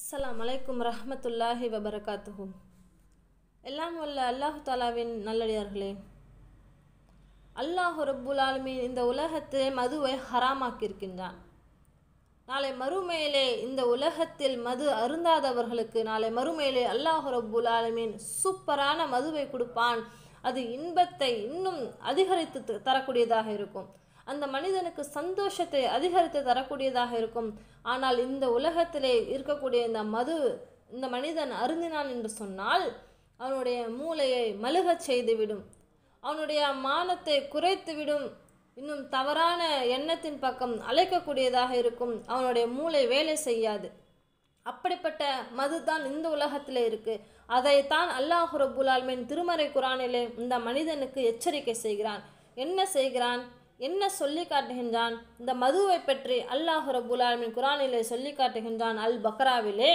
அஸ்ஸலாமு அலைக்கும் ரஹ்மத்துல்லாஹி வபரகாத்துஹு எல்லாம் வல்ல அல்லாஹு தாலாவின் நல்லடியார்களே அல்லாஹ் ரப்புல் ஆலமீன் இந்த உலகத்திலே மதுவை ஹராமாக்கியிருக்கின்றான் நாளை மறுமையிலே இந்த உலகத்தில் மது அருந்தாதவர்களுக்கு நாளை மறுமையிலே அல்லாஹ் ரப்புல் ஆலமீன் சூப்பரான மதுவை கொடுப்பான் அது இன்பத்தை இன்னும் அதிகரித்து த- தரக்கூடியதாக இருக்கும் அந்த மனிதனுக்கு சந்தோஷத்தை அதிகரித்து தரக்கூடியதாக இருக்கும் ஆனால் இந்த உலகத்திலே இருக்கக்கூடிய இந்த மது இந்த மனிதன் அருந்தினான் என்று சொன்னால் அவனுடைய மூளையை மழுகச் செய்துவிடும் அவனுடைய மானத்தை குறைத்துவிடும் இன்னும் தவறான எண்ணத்தின் பக்கம் அழைக்கக்கூடியதாக இருக்கும் அவனுடைய மூளை வேலை செய்யாது அப்படிப்பட்ட மதுதான் இந்த உலகத்தில் இருக்கு அதைத்தான் அல்லாஹ் ரப்புல் ஆலமீன் திருமறை குரானிலே இந்த மனிதனுக்கு எச்சரிக்கை செய்கிறான் என்ன செய்கிறான் என்ன சொல்லி காட்டுகின்றான் இந்த மதுவை பற்றி அல்லாஹ் ரப்புல் ஆலமீன் குரானிலே சொல்லி காட்டுகின்றான் அல் பக்ராவிலே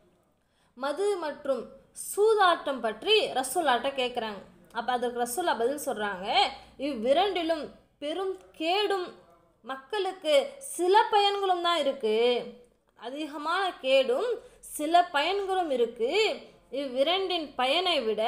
மது மற்றும் சூதாட்டம் பற்றி ரசூலாட்ட கேட்குறாங்க அப்போ அதுக்கு ரசூலா பதில் சொல்கிறாங்க இவ்விரண்டிலும் பெரும் கேடும் மக்களுக்கு சில பயன்களும் தான் இருக்குது அதிகமான கேடும் சில பயன்களும் இருக்குது இவ்விரண்டின் பயனை விட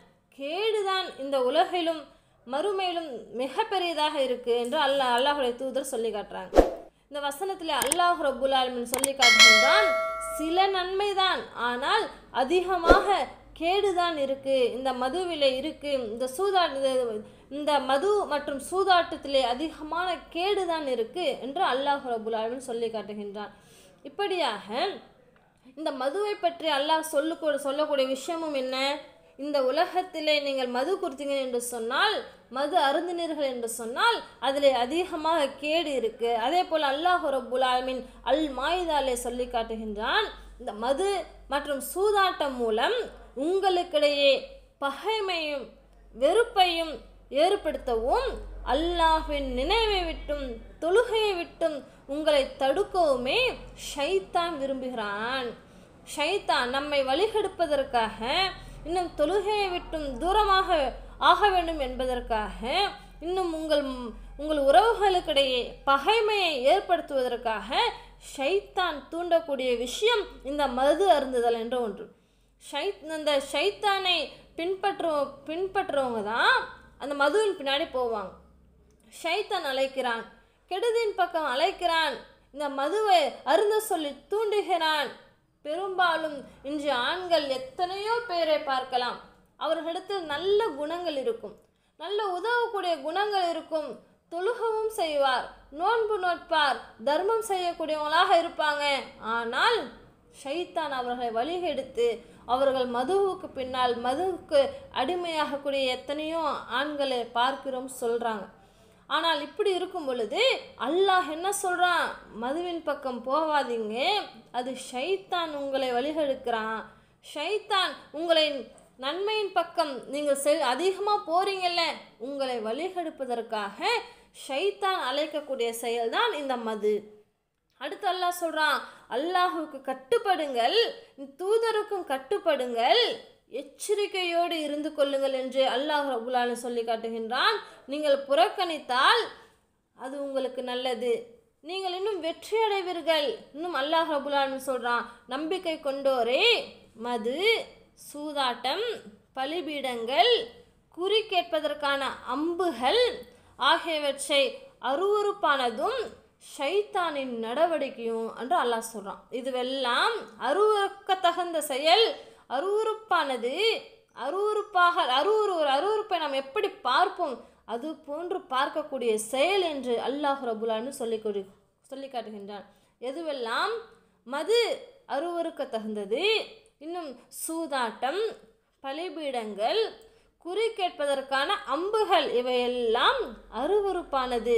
கேடுதான் இந்த உலகிலும் மறுமையிலும் மிகப்பெரியதாக இருக்குது என்று அல்லாஹ் அல்லாஹுடைய தூதர் சொல்லி காட்டுறாங்க இந்த வசனத்தில் அல்லாஹ் ரப்புல் ஆலமீன் சொல்லி காட்டுகின்றான் சில நன்மைதான் ஆனால் அதிகமாக கேடுதான் இருக்கு இந்த மதுவிலே இருக்கு இந்த சூதா இது- இந்த மது மற்றும் சூதாட்டத்திலே அதிகமான கேடுதான் இருக்கு என்று அல்லாஹ் ரப்புல் ஆலமீன் சொல்லி காட்டுகின்றான் இப்படியாக இந்த மதுவை பற்றி அல்லாஹ் சொல்லக்கூட சொல்லக்கூடிய விஷயமும் என்ன இந்த உலகத்திலே நீங்கள் மது கொடுத்தீங்க என்று சொன்னால் மது அருந்தினீர்கள் என்று சொன்னால் அதில் அதிகமாக கேடு இருக்கு அதே போல் அல்லாஹ் ரப்புல் ஆலமீன் அல் மாயுதாலே சொல்லி காட்டுகின்றான் இந்த மது மற்றும் சூதாட்டம் மூலம் உங்களுக்கிடையே பகைமையும் வெறுப்பையும் ஏற்படுத்தவும் அல்லாஹ்வின் நினைவை விட்டும் தொழுகையை விட்டும் உங்களை தடுக்கவுமே ஷைத்தான் விரும்புகிறான் ஷைத்தான் நம்மை வழிகெடுப்பதற்காக இன்னும் தொழுகையை விட்டும் தூரமாக ஆக வேண்டும் என்பதற்காக இன்னும் உங்கள் உங்கள் உறவுகளுக்கிடையே பகைமையை ஏற்படுத்துவதற்காக ஷைத்தான் தூண்டக்கூடிய விஷயம் இந்த மது அருந்துதல் என்ற ஒன்று ஷைத் இந்த ஷைத்தானை பின்பற்று பின்பற்றுறவங்க தான் அந்த மதுவின் பின்னாடி போவாங்க ஷைத்தான் அழைக்கிறான் கெடுதின் பக்கம் அழைக்கிறான் இந்த மதுவை அருந்த சொல்லி தூண்டுகிறான் பெரும்பாலும் இன்று ஆண்கள் எத்தனையோ பேரை பார்க்கலாம் அவர்களிடத்தில் நல்ல குணங்கள் இருக்கும் நல்ல உதவக்கூடிய குணங்கள் இருக்கும் தொழுகவும் செய்வார் நோன்பு நோட்பார் தர்மம் செய்யக்கூடியவங்களாக இருப்பாங்க ஆனால் ஷைத்தான் அவர்களை வழிகெடுத்து அவர்கள் மதுவுக்கு பின்னால் மதுவுக்கு அடிமையாகக்கூடிய எத்தனையோ ஆண்களை பார்க்கிறோம் சொல்கிறாங்க ஆனால் இப்படி இருக்கும் பொழுது அல்லாஹ் என்ன சொல்கிறான் மதுவின் பக்கம் போகாதீங்க அது ஷைத்தான் உங்களை வழிகெடுக்கிறான் ஷைத்தான் உங்களை நன்மையின் பக்கம் நீங்கள் செல் அதிகமாக போறீங்கல்ல உங்களை வழிகெடுப்பதற்காக ஷைத்தான் அழைக்கக்கூடிய செயல்தான் இந்த மது அடுத்து அல்லாஹ் சொல்றான் அல்லாஹுக்கு கட்டுப்படுங்கள் தூதருக்கும் கட்டுப்படுங்கள் எச்சரிக்கையோடு இருந்து கொள்ளுங்கள் என்று அல்லாஹ் ரபுல்லான்னு சொல்லி காட்டுகின்றான் நீங்கள் புறக்கணித்தால் அது உங்களுக்கு நல்லது நீங்கள் இன்னும் வெற்றி அடைவீர்கள் இன்னும் அல்லாஹ் ரபுல்லான்னு சொல்றான் நம்பிக்கை கொண்டோரே மது சூதாட்டம் பலிபீடங்கள் குறி கேட்பதற்கான அம்புகள் ஆகியவற்றை அருவருப்பானதும் ஷைத்தானின் நடவடிக்கையும் என்று அல்லாஹ் சொல்கிறான் இதுவெல்லாம் அருவருக்கத்தகுந்த செயல் அருவருப்பானது அருவருப்பாக அருவரு ஒரு அருவருப்பை நாம் எப்படி பார்ப்போம் அது போன்று பார்க்கக்கூடிய செயல் என்று அல்லாஹ் ரபுல்லான்னு சொல்லி கொடு சொல்லி காட்டுகின்றான் எதுவெல்லாம் மது அருவருக்க தகுந்தது இன்னும் சூதாட்டம் பலிபீடங்கள் குறி கேட்பதற்கான அம்புகள் இவையெல்லாம் அருவருப்பானது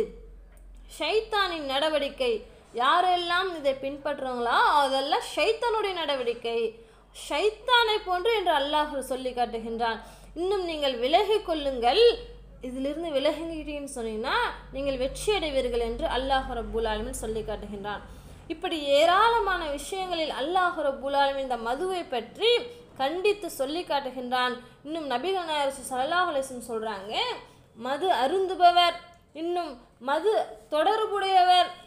ஷைத்தானின் நடவடிக்கை யாரெல்லாம் இதை பின்பற்றுறாங்களோ அதெல்லாம் ஷைத்தானுடைய நடவடிக்கை ஷைத்தானை போன்று என்று அல்லாஹ் சொல்லி காட்டுகின்றான் இன்னும் நீங்கள் விலகிக் கொள்ளுங்கள் இதிலிருந்து விலகிட்டீங்கன்னு சொன்னீங்கன்னா நீங்கள் வெற்றி அடைவீர்கள் என்று அல்லாஹ் ரப்புல் ஆலமீன் சொல்லி காட்டுகின்றான் இப்படி ஏராளமான விஷயங்களில் அல்லாஹ் ரப்புல் ஆலமீன் இந்த மதுவை பற்றி கண்டித்து சொல்லி காட்டுகின்றான் இன்னும் நபிகள் நாயர் சல்லாஹ் அலிஸ்லம் சொல்கிறாங்க மது அருந்துபவர் இன்னும் மது தொடர்புடையவர்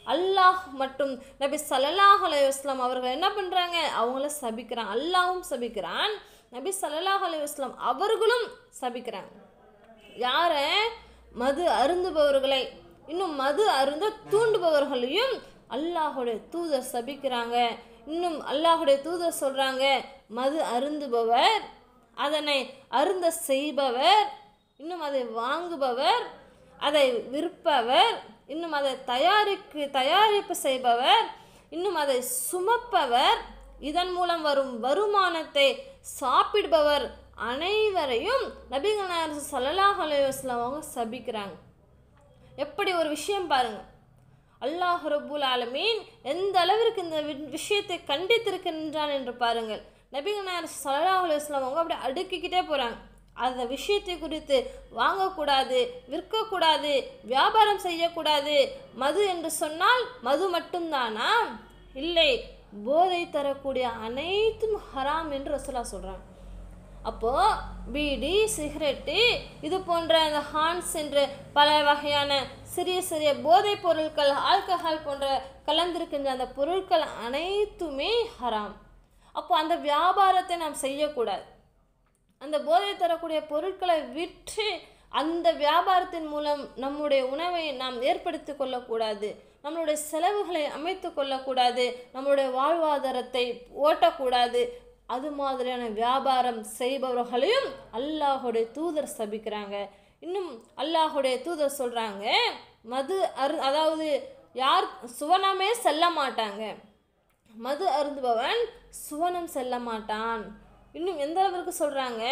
அல்லாஹ் மற்றும் நபி ஸல்லல்லாஹு அலைஹி வஸல்லம் அவர்கள் என்ன பண்ணுறாங்க அவங்கள சபிக்கிறான் அல்லாஹ்வும் சபிக்கிறான் நபி ஸல்லல்லாஹு அலைஹி வஸல்லம் அவர்களும் சபிக்கிறாங்க யாரை மது அருந்துபவர்களை இன்னும் மது அருந்த தூண்டுபவர்களையும் அல்லாஹுடைய தூதர் சபிக்கிறாங்க இன்னும் அல்லாஹுடைய தூதர் சொல்கிறாங்க மது அருந்துபவர் அதனை அருந்த செய்பவர் இன்னும் அதை வாங்குபவர் அதை விற்பவர் இன்னும் அதை தயாரிக்கு தயாரிப்பு செய்பவர் இன்னும் அதை சுமப்பவர் இதன் மூலம் வரும் வருமானத்தை சாப்பிடுபவர் அனைவரையும் நபிகள் நாயகம் ஸல்லல்லாஹு அலைஹி வஸல்லம் அவங்க சபிக்கிறாங்க எப்படி ஒரு விஷயம் பாருங்க அல்லாஹ் ரப்புல் ஆலமீன் எந்த அளவிற்கு இந்த வி- விஷயத்தை கண்டித்திருக்கின்றான் என்று பாருங்கள் நபிகள் நாயகம் ஸல்லல்லாஹு அலைஹி வஸல்லம் அவங்க அப்படியே அடுக்கிக்கிட்டே போகிறாங்க அந்த விஷயத்தை குறித்து வாங்கக்கூடாது விற்கக்கூடாது வியாபாரம் செய்யக்கூடாது மது என்று சொன்னால் மது மட்டும்தானா இல்லை போதை தரக்கூடிய அனைத்தும் ஹராம் என்று ரசூலா சொல்கிறாங்க அப்போ பீடி சிகரெட்டு இது போன்ற அந்த ஹான்ஸ் என்று பல வகையான சிறிய சிறிய போதைப் பொருட்கள் ஆல்கஹால் போன்ற கலந்திருக்கின்ற அந்த பொருட்கள் அனைத்துமே ஹராம் அப்போ அந்த வியாபாரத்தை நாம் செய்யக்கூடாது அந்த போதை தரக்கூடிய பொருட்களை விற்று அந்த வியாபாரத்தின் மூலம் நம்முடைய உணவை நாம் ஏற்படுத்தி கொள்ளக்கூடாது நம்மளுடைய செலவுகளை அமைத்து கொள்ளக்கூடாது நம்மளுடைய வாழ்வாதாரத்தை ஓட்டக்கூடாது அது மாதிரியான வியாபாரம் செய்பவர்களையும் அல்லாஹுடைய தூதர் சபிக்கிறாங்க இன்னும் அல்லாஹுடைய தூதர் சொல்கிறாங்க மது அரு அதாவது யார் சுவனமே செல்ல மாட்டாங்க மது அருந்துபவன் சுவனம் செல்ல மாட்டான் இன்னும் எந்த அளவிற்கு சொல்கிறாங்க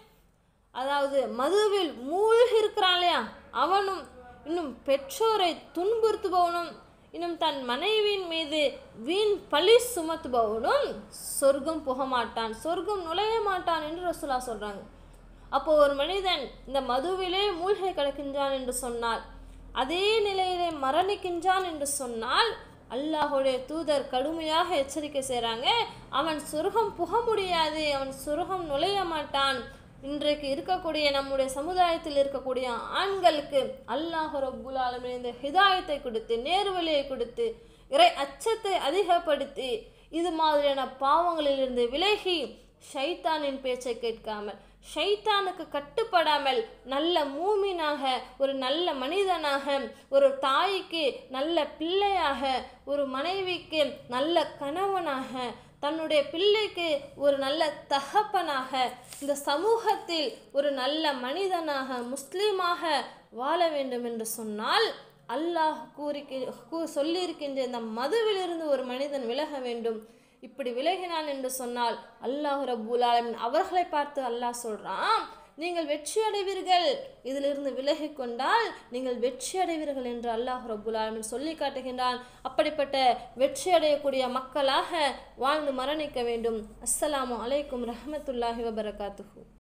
அதாவது மதுவில் மூழ்கி இருக்கிறான் இல்லையா அவனும் இன்னும் பெற்றோரை துன்புறுத்துபவனும் இன்னும் தன் மனைவியின் மீது வீண் பழி சுமத்துபவனும் சொர்க்கம் புக மாட்டான் சொர்க்கம் நுழைய மாட்டான் என்று ரசூலா சொல்கிறாங்க அப்போ ஒரு மனிதன் இந்த மதுவிலே மூழ்கி கிடக்கின்றான் என்று சொன்னால் அதே நிலையிலே மரணிக்கின்றான் என்று சொன்னால் அல்லாஹுடைய தூதர் கடுமையாக எச்சரிக்கை செய்கிறாங்க அவன் சொர்க்கம் புக முடியாது அவன் சொர்க்கம் நுழைய மாட்டான் இன்றைக்கு இருக்கக்கூடிய நம்முடைய சமுதாயத்தில் இருக்கக்கூடிய ஆண்களுக்கு அல்லாஹ் ரப்புல் ஆலமீன் இந்த ஹிதாயத்தை கொடுத்து நேர்வழியை கொடுத்து இறை அச்சத்தை அதிகப்படுத்தி இது மாதிரியான பாவங்களிலிருந்து விலகி ஷைத்தானின் பேச்சை கேட்காமல் ஷைத்தானுக்கு கட்டுப்படாமல் நல்ல மூமினாக ஒரு நல்ல மனிதனாக ஒரு தாய்க்கு நல்ல பிள்ளையாக ஒரு மனைவிக்கு நல்ல கணவனாக தன்னுடைய பிள்ளைக்கு ஒரு நல்ல தகப்பனாக இந்த சமூகத்தில் ஒரு நல்ல மனிதனாக முஸ்லீமாக வாழ வேண்டும் என்று சொன்னால் அல்லாஹ் கூறி கூ சொல்லியிருக்கின்ற இந்த மதுவிலிருந்து ஒரு மனிதன் விலக வேண்டும் இப்படி விலகினான் என்று சொன்னால் அல்லாஹ் ரப்புல் ஆலமீன் அவர்களை பார்த்து அல்லாஹ் சொல்றான் நீங்கள் வெற்றி அடைவீர்கள் இதிலிருந்து விலகி கொண்டால் நீங்கள் வெற்றி அடைவீர்கள் என்று அல்லாஹ் ரப்புல் ஆலமீன் சொல்லி காட்டுகின்றான் அப்படிப்பட்ட வெற்றி அடையக்கூடிய மக்களாக வாழ்ந்து மரணிக்க வேண்டும் அஸ்ஸலாமு அலைக்கும் ரஹ்மத்துல்லாஹி வபரகாத்துஹு